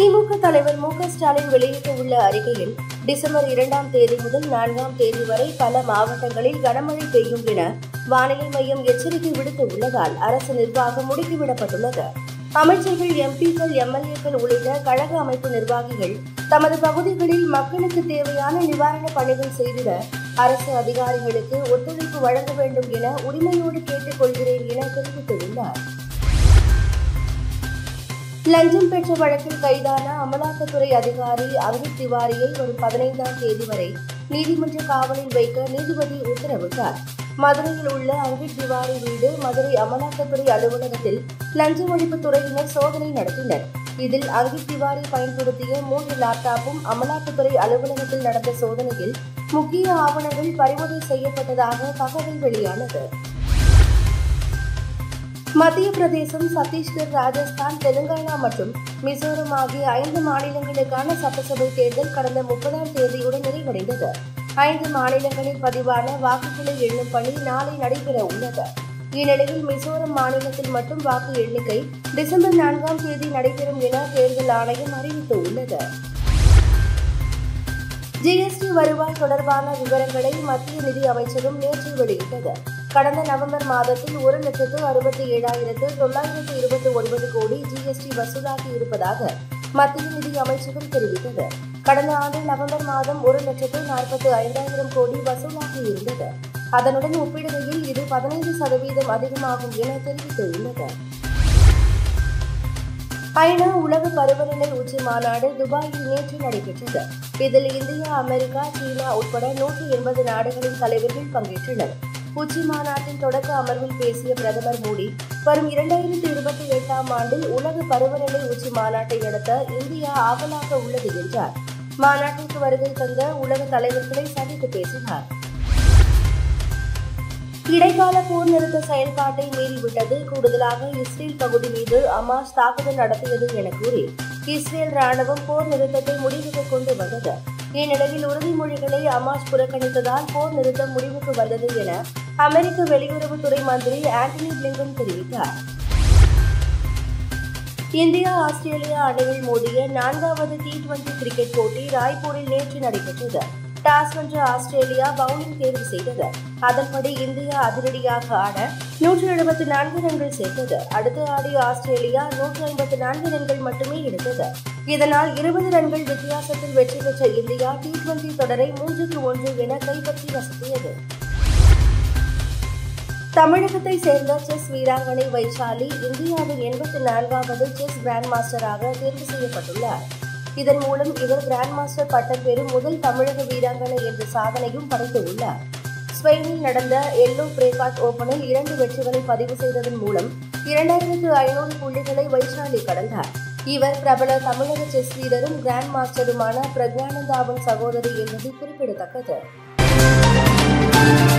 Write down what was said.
திமுக தலைவர் மு க ஸ்டாலின் வெளியிட்டுள்ள அறிக்கையில் டிசம்பர் இரண்டாம் தேதி முதல் நான்காம் தேதி வரை பல மாவட்டங்களில் கனமழை பெய்யும் என வானிலை மையம் எச்சரிக்கை விடுத்து உள்ளதால் அரசு நிர்வாகம் முடுக்கிவிடப்பட்டுள்ளது அமைச்சர்கள் எம்பிக்கள் எம்எல்ஏக்கள் உள்ளிட்ட கழக அமைப்பு நிர்வாகிகள் தமது பகுதிகளில் மக்களுக்கு தேவையான நிவாரணப் பணிகள் செய்திட அரசு அதிகாரிகளுக்கு ஒத்துழைப்பு வழங்க வேண்டும் என உரிமையோடு கேட்டுக் கொள்கிறேன் என தெரிவித்துள்ளார் லஞ்சம் பெற்ற வழக்கில் கைதான அமலாக்கத்துறை அதிகாரி அங்கித் திவாரியை வரும் பதினைந்தாம் தேதி வரை நீதிமன்ற காவலில் வைக்க நீதிபதி உத்தரவிட்டார் மதுரையில் உள்ள அங்கித் திவாரி வீடு மதுரை அமலாக்கத்துறை அலுவலகத்தில் லஞ்ச ஒழிப்பு துறையினர் சோதனை நடத்தினர் இதில் அங்கித் திவாரி பயன்படுத்திய மூன்று லேப்டாப்பும் அமலாக்கத்துறை அலுவலகத்தில் நடந்த சோதனையில் முக்கிய ஆவணங்கள் பறிமுதல் செய்யப்பட்டதாக தகவல் வெளியானது மத்திய பிரதேசம் சத்தீஸ்கர் ராஜஸ்தான் தெலுங்கானா மற்றும் மிசோரம் ஆகிய ஐந்து மாநிலங்களுக்கான சட்டசபை தேர்தல் கடந்த முப்பதாம் தேதியுடன் நிறைவடைந்தது ஐந்து மாநிலங்களில் பதிவான வாக்குகளை எண்ணும் பணி நாளை நடைபெற உள்ளது இந்நிலையில் மிசோரம் மாநிலத்தில் மட்டும் வாக்கு எண்ணிக்கை டிசம்பர் நான்காம் தேதி நடைபெறும் என தேர்தல் ஆணையம் அறிவித்துள்ளது ஜிஎஸ்டி வருவாய் தொடர்பான விவரங்களை மத்திய நிதி அமைச்சகம் நேற்று வெளியிட்டது கடந்த நவம்பர் மாதத்தில் ஒரு லட்சத்து அறுபத்தி ஏழாயிரத்து தொள்ளாயிரத்து இருபத்தி ஒன்பது கோடி ஜிஎஸ்டி வசூலாகி இருப்பதாக மத்திய நிதி அமைச்சகம் தெரிவித்தது கடந்த ஆண்டு நவம்பர் மாதம் ஒரு லட்சத்து நாற்பத்தி ஐந்தாயிரம் கோடி வசூலாகி இருந்தது அதனுடன் ஒப்பிடுகையில் இது பதினைந்து சதவீதம் அதிகமாகும் என தெரிவித்துள்ளது ஐநா உலக பருவநிலை உச்சி மாநாடு துபாயில் நேற்று நடைபெற்றது இதில் இந்தியா அமெரிக்கா சீனா உட்பட நூற்றி எண்பது நாடுகளின் தலைவர்கள் பங்கேற்றனர் உச்சி மாநாட்டின் தொடக்க அமர்வில் பேசிய பிரதமர் மோடி வரும் இரண்டாயிரத்தி இருபத்தி எட்டாம் ஆண்டில் உலக பருவநிலை உச்சி மாநாட்டை நடத்த இந்தியா ஆவலாக உள்ளது என்றார் மாநாட்டிற்கு வருகை தந்த உலக தலைவர்களை சந்தித்து பேசினார் இடைக்கால போர் நிறுத்த செயல்பாட்டை மீறிவிட்டது கூடுதலாக இஸ்ரேல் பகுதி மீது அமாஸ் தாக்குதல் நடத்தியது என கூறி இஸ்ரேல் ராணுவம் போர் நிறுத்தத்தை முடிவுக்கு கொண்டு வந்தது இந்நிலையில் உறுதிமொழிகளை அமாஸ் புறக்கணித்ததால் போர் நிறுத்தம் முடிவுக்கு வந்தது என அமெரிக்க வெளியுறவுத்துறை மந்திரி ஆண்டனி பிளிங்கன் தெரிவித்தார் இந்தியா ஆஸ்திரேலியா அணிகள் மோதிய நான்காவது டி டுவெண்டி கிரிக்கெட் போட்டி ராய்ப்பூரில் நேற்று நடைபெற்றது டாஸ் வென்ற ஆஸ்திரேலியா பவுலிங் தேர்வு செய்தது அதன்படி இந்தியா அதிரடியாக ஆட நூற்று எழுபத்தி நான்கு ரன்கள் சேர்த்தது அடுத்து ஆடிய ஆஸ்திரேலியா நூற்று ஐம்பத்தி நான்கு ரன்கள் மட்டுமே எடுத்தது இதனால் இருபது ரன்கள் வித்தியாசத்தில் வெற்றி பெற்ற இந்தியா டி டுவெண்டி தொடரை மூன்றுக்கு ஒன்று என கைப்பற்றி வசதியது தமிழகத்தை சேர்ந்த செஸ் வீராங்கனை வைஷாலி இந்தியாவின் எண்பத்தி நான்காவது செஸ் கிராண்ட் மாஸ்டராக தேர்வு செய்யப்பட்டுள்ளார் இதன் மூலம் இவர் கிராண்ட் மாஸ்டர் பட்டம் பெறும் முதல் தமிழக வீராங்கனை என்ற சாதனையும் படைத்துள்ளார் ஸ்பெயினில் நடந்த எல்லோ பிரேகாட் ஓபனில் இரண்டு வெற்றிகளை பதிவு செய்ததன் மூலம் இரண்டாயிரத்து ஐநூறு புள்ளிகளை வைஷாலி கடந்தார் இவர் பிரபல தமிழக செஸ் வீரரும் கிராண்ட் மாஸ்டருமான பிரக்யானந்தாவின் சகோதரி என்பது குறிப்பிடத்தக்கது